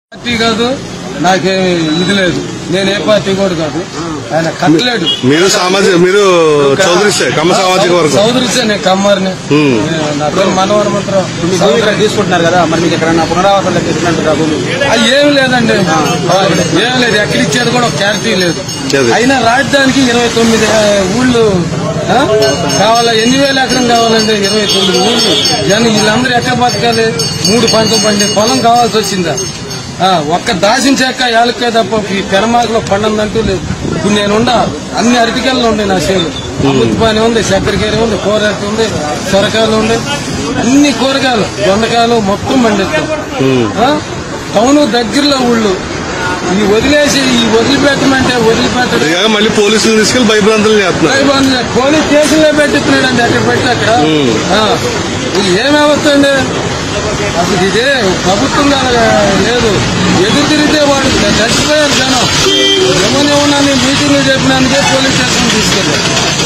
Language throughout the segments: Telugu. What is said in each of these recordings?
పార్టీ కాదు నాకేమి ఇది లేదు నేను ఏ పార్టీ కూడా కాదు ఆయన కట్టలేడు మీరు సామాజిక మీరు చౌదరి సే- కమ్మ సామాజిక వర్గం చౌదరిసే నేను కమ్మర్ని హ్మ్. నేను- నా పేరు మనోహర్ మంత్రం మీ భూమి ఇక్కడ తీసుకుంటున్నారు కదా మరి మీకు ఎక్కడన్నా పునరావాసం లెక్కిస్తున్నట్టు భూమి అది ఏం లేదండి ఏం లేదు ఎక్కడ ఇచ్చేది కూడా ఒక క్లారిటీ లేదు లేదు. అయినా రాజధానికి ఇరవై తొమ్మిది ఆ, ఊళ్ళు ఆ? కావాలా ఎన్ని వేల ఎకరం కావాలండి ఇరవై తొమ్మిది ఊళ్ళు జనం వీళ్ళందరూ ఎక్కడ బతకాలి మూడు పంటలు పండి పొలం కావాల్సి వచ్చిందా ఆ, ఒక్క దాసిన చెక్క యాలక్కే తప్ప ఈ పెరమాకులో పండందంటూ లేదు ఇప్పుడు నేనుండా అన్ని అరటికల్లో ఉండే నా చేలు అమృతపాని ఉంది చక్కెరకేరి ఉంది కూరటి ఉంది సొరకాయలు ఉంది అన్ని కూరగాయలు దొండకాయలు మొత్తం పండిస్తాం ఆ? టౌన్ దగ్గరలో ఊళ్ళు ఈ వదిలేసి ఈ వదిలిపెట్టమంటే వదిలిపెట్టడం ఇదిగా మళ్ళీ పోలీసులు తీసుకెళ్లి భయభ్రాంతులు చేస్తున్నారు భయపడుతుంది. పోలీస్ స్టేషన్లో పెట్టిస్తున్నాడు అండి ఎక్కడ పెట్టి అక్కడ ఆ. ఇది ఏం వ్యవస్థ అండి అసలు ఇదే ప్రభుత్వం కాదు, లేదు ఎదురు తిరిగితే వాడు చచ్చిపోయారు జనం ఏమని ఉన్నాను మీటింగ్లు చెప్పినందుకే పోలీస్ స్టేషన్ తీసుకెళ్ళారు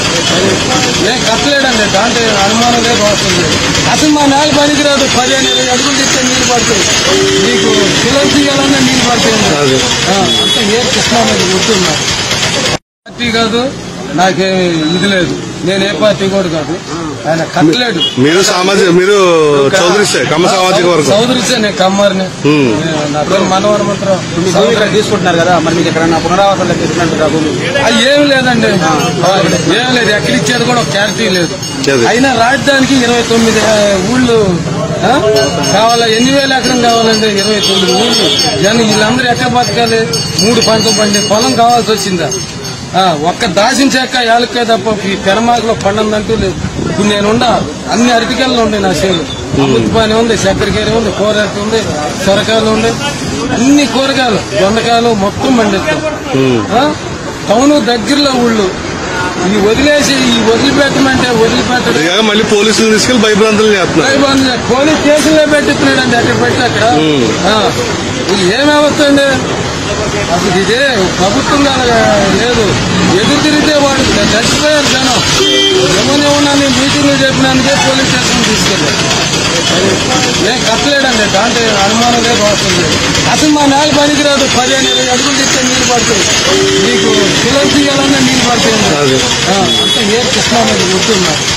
ఏం కట్టలేడండి దాంట్లో అనుమానం లేదు అవసరం లేదు అసలు మా నేల పనికిరాదు పదిహేను ఇరవై అడుగులు తిస్తే నీళ్ళు పడుతుంది నీకు పిల్లలు తీయాలన్నా నీళ్ళు పడుతుంది అదే. ఆ, అంతా ఏ కృష్ణ మీద ఉంటున్నారు పార్టీ కాదు నాకేమి ఇది లేదు నేను ఏ పార్టీ కూడా కాదు ఆయన కట్టలేడు మీరు సామాజిక మీరు చౌదరి సే- కమ్మ సామాజిక వర్గం చౌదరిసే నేను కమ్మర్ని హ్మ్. నేను- నా పేరు మనోహర్ మంత్రం మీ భూమి ఇక్కడ తీసుకుంటున్నారు కదా మరి మీకు ఎక్కడన్నా పునరావాసం లెక్కిస్తున్నట్టు భూమి అది ఏం లేదండి ఏం లేదు ఎక్కడ ఇచ్చేది కూడా ఒక క్లారిటీ లేదు లేదు. అయినా రాజధానికి ఇరవై తొమ్మిది ఆ, ఊళ్ళు ఆ? కావాలా ఎన్ని వేల ఎకరం కావాలండి ఇరవై తొమ్మిది ఊళ్ళు జనం వీళ్ళందరూ ఎక్కడ బతకాలి మూడు పంటలు పండి పొలం కావాల్సి వచ్చిందా ఆ, ఒక్క దాసిన చెక్క యాలక్కే తప్ప ఈ పెరమాకులో పండందంటూ లేదు ఇప్పుడు నేనుండా అన్ని అరటికల్లో ఉండే నా చేలు అమృతపాని ఉంది చక్కెరకేరి ఉంది కూరటి ఉంది సొరకాయలు ఉంది అన్ని కూరగాయలు దొండకాయలు మొత్తం పండిస్తాం ఆ? టౌన్ దగ్గరలో ఊళ్ళు ఈ వదిలేసి ఈ వదిలిపెట్టమంటే వదిలిపెట్టడం ఇదిగా మళ్ళీ పోలీసులు తీసుకెళ్లి భయభ్రాంతులు చేస్తున్నారు భయపడుతుంది. పోలీస్ స్టేషన్లో పెట్టిస్తున్నాడు అండి ఎక్కడ పెట్టి అక్కడ ఆ. ఇది ఏం వ్యవస్థ అండి అసలు ఇదే ప్రభుత్వం కాదు, లేదు ఎదురు తిరిగితే వాడు చచ్చిపోయారు జనం ఏమని ఉన్నాను మీటింగ్లు చెప్పినందుకే పోలీస్ స్టేషన్ తీసుకెళ్ళారు ఏం కట్టలేడండి దాంట్లో అనుమానం లేదు అవసరం లేదు అసలు మా నేల పనికిరాదు పదిహేను ఇరవై అడుగులు తిస్తే నీళ్ళు పడుతుంది నీకు పిల్లలు తీయాలన్నా నీళ్ళు పడుతుంది అదే. ఆ, అంతా ఏ కృష్ణ మీద ఉంటున్నారు